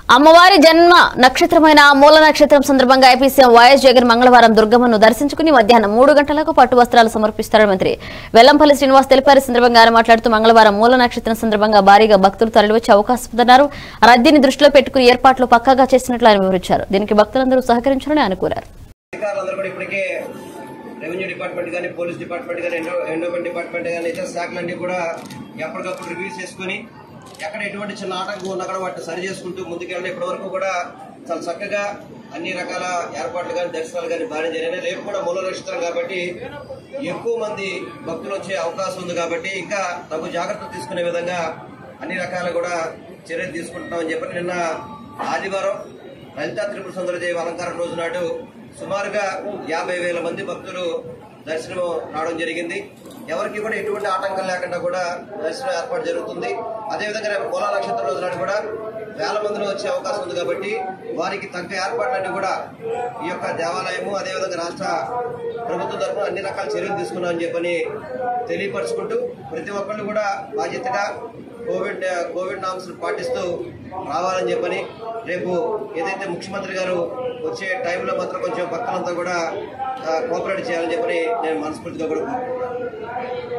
అమ్మవారి జన్మ నక్షత్రమైన మూల నక్షత్రం సందర్భంగా ఏపీ సీఎం వైఎస్ జగన్ మంగళవారం దుర్గమ్మను దర్శించుకుని మధ్యాహ్నం మూడు గంటలకు పట్టు వస్త్రాలు సమర్పిస్తారని మంత్రి వెల్లంపల్లి శ్రీనివాస్ తెలిపారు ఈ సందర్భంగా ఆయన మాట్లాడుతూ మంగళవారం మూల నక్షత్రం సందర్భంగా భారీగా భక్తులు తరలివచ్చే అవకాశం ఉందన్నారు రద్దీని దృష్టిలో పెట్టుకుని ఏర్పాట్లు పక్కాగా చేసినట్లు ఆయన వివరించారు దీనికి భక్తులందరూ సహకరించాలని ఆయన కోరారు అధికారులందరూ కూడా ఇప్పటికే రెవెన్యూ డిపార్ట్మెంట్ కానీ పోలీస్ డిపార్ట్మెంట్ కానీ ఎండో ఎండోమెంట్ డిపార్ట్మెంట్ కానీ ఇతర శాఖలన్నీ కూడా ఎప్పటికప్పుడు రివ్యూ చేసుకుని ఎక్కడ ఎటువంటి చిన్న ఆటంకం ఉన్నా కూడా వాటిని సరి చేసుకుంటూ ముందుకెళ్ళడం ఇప్పటి వరకు కూడా చాలా చక్కగా అన్ని రకాల ఏర్పాట్లు కానీ దర్శనాలు కానీ బాగానే జరిగినాయి రేపు కూడా మూల నక్షత్రం కాబట్టి ఎక్కువ మంది భక్తులు వచ్చే అవకాశం ఉంది కాబట్టి ఇంకా తగు జాగ్రత్తలు తీసుకునే విధంగా అన్ని రకాల కూడా చర్యలు తీసుకుంటున్నామని చెప్పి నిన్న ఆదివారం లలితా త్రిపుర సుందరదేవి అలంకారం రోజు నాడు సుమారుగా యాభై వేల మంది భక్తులు దర్శనం రావడం జరిగింది ఎవరికి కూడా ఎటువంటి ఆటంకం లేకుండా కూడా దర్శనం ఏర్పాటు జరుగుతుంది అదేవిధంగా రేపు మూలా నక్షత్రం రోజు నాడు కూడా వేల మందిలో వచ్చే అవకాశం ఉంది కాబట్టి వారికి తగ్గ ఏర్పాట్లన్నీ కూడా ఈ యొక్క దేవాలయము అదేవిధంగా రాష్ట్ర ప్రభుత్వం తరఫున అన్ని రకాల చర్యలు తీసుకున్నామని చెప్పని తెలియపరచుకుంటూ ప్రతి ఒక్కళ్ళు కూడా బాధ్యతగా కోవిడ్ కోవిడ్ నామ్స్ పాటిస్తూ రావాలని చెప్పని రేపు ఏదైతే ముఖ్యమంత్రి గారు వచ్చే టైంలో మాత్రం కొంచెం భక్తులంతా కూడా కోఆపరేట్ చేయాలని చెప్పని నేను మనస్ఫూర్తిగా కూడా కోరుకుంటున్నాను